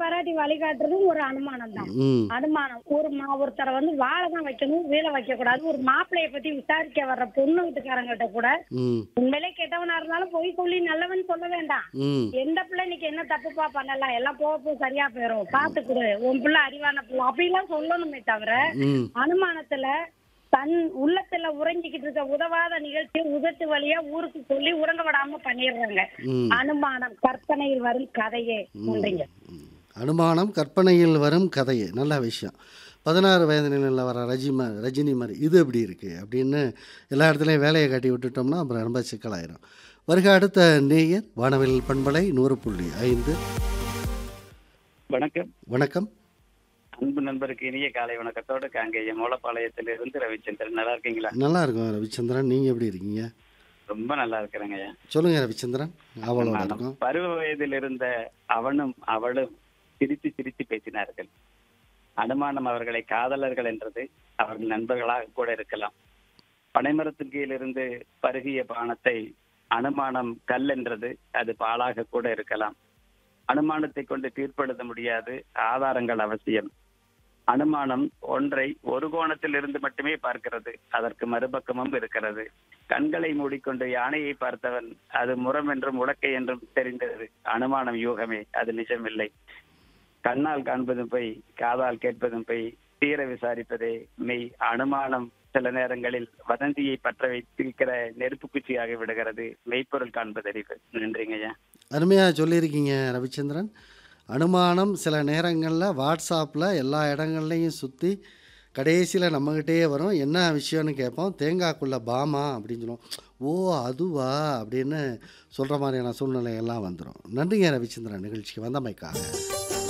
பாராட்டி வழிகாட்டுறதும் ஒரு அனுமானம் தான் ம் அனுமானம் ஒரு மா ஒருத்தரை வந்து வாழை தான் வைக்கணும் வீழ வைக்க கூடாது ஒரு மாப்பிள்ளைய பத்தி விசாரிக்க வர்ற பொண்ணு வீட்டுக்காரங்கிட்ட கூட ம் உண்மையிலே கெட்டவனா இருந்தாலும் போய் சொல்லி நல்லவன் சொல்ல வேண்டாம் ம் எந்த பிள்ளை இன்னைக்கு என்ன தப்புப்பா பண்ணலாம் எல்லாம் போக போக சரியா போயிரும் பாத்து கொடு உன் பிள்ளை அறிவான பிள்ளை அப்படிலாம் சொல்லணுமே தவிர ம் அனுமானத்துல தன் உள்ளத்துல உறைஞ்சிக்கிட்டு இருக்க உதவாத நிகழ்ச்சியை உதட்டு வழியா ஊருக்கு சொல்லி உறங்க விடாம பண்ணிடுறாங்க ம் அனுமானம் கற்பனையில் வரும் கதையே நன்றிங்க அனுமானம் கற்பனையில் வரும் கதையே நல்ல விஷயம் பதினாறு வயது நிலையில் வர ரஜிம ரஜினி மாதிரி இது எப்படி இருக்குது அப்படின்னு எல்லா இடத்துலையும் வேலையை காட்டி விட்டுட்டோம்னா அப்புறம் ரொம்ப சிக்கலாயிரும் வருக அடுத்த நேயர் வானவில் பண்பலை நூறு புள்ளி ஐந்து வணக்கம் வணக்கம் அன்பு நண்பருக்கு இனிய காலை வணக்கத்தோடு காங்கேயம் மூலப்பாளையத்திலிருந்து ரவிச்சந்திரன் நல்லா இருக்கீங்களா நல்லா இருக்கும் ரவிச்சந்திரன் நீங்கள் எப்படி இருக்கீங்க ரொம்ப நல்லா இருக்கிறேங்க ஐயா சொல்லுங்கள் ரவிச்சந்திரன் அவளோட இருக்கும் பருவ வயதில் இருந்த அவனும் அவளும் சிரித்து சிரித்து பேசினார்கள் அனுமானம் அவர்களை காதலர்கள் என்றது அவர்கள் நண்பர்களாக கூட இருக்கலாம் பனைமரத்தின் கீழிருந்து பருகிய பானத்தை அனுமானம் கல் என்றது அது பாலாக கூட இருக்கலாம் அனுமானத்தை கொண்டு தீர்ப்பெழுத முடியாது ஆதாரங்கள் அவசியம் அனுமானம் ஒன்றை ஒரு கோணத்தில் இருந்து மட்டுமே பார்க்கிறது அதற்கு மறுபக்கமும் இருக்கிறது கண்களை மூடிக்கொண்டு யானையை பார்த்தவன் அது முரம் என்றும் உலக்கை என்றும் தெரிந்தது அனுமானம் யூகமே அது நிஜமில்லை கண்ணால் காண்பதும் போய் காதால் கேட்பதும் போய் தீர விசாரிப்பதே மெய் அனுமானம் சில நேரங்களில் வதந்தியை பற்ற வைத்திருக்கிற நெருப்பு குச்சியாகி விடுகிறது மெய்ப்பொருள் காண்பது அறிவு நன்றிங்க ஐயா அருமையாக சொல்லியிருக்கீங்க ரவிச்சந்திரன் அனுமானம் சில நேரங்களில் வாட்ஸ்அப்பில் எல்லா இடங்கள்லையும் சுற்றி கடைசியில் நம்மகிட்டயே வரும் என்ன விஷயம்னு கேட்போம் தேங்காய்க்குள்ள பாமா அப்படின்னு சொல்லுவோம் ஓ அதுவா அப்படின்னு சொல்கிற மாதிரியான சூழ்நிலையெல்லாம் வந்துடும் நன்றிங்க ரவிச்சந்திரன் நிகழ்ச்சிக்கு வந்தமைக்காக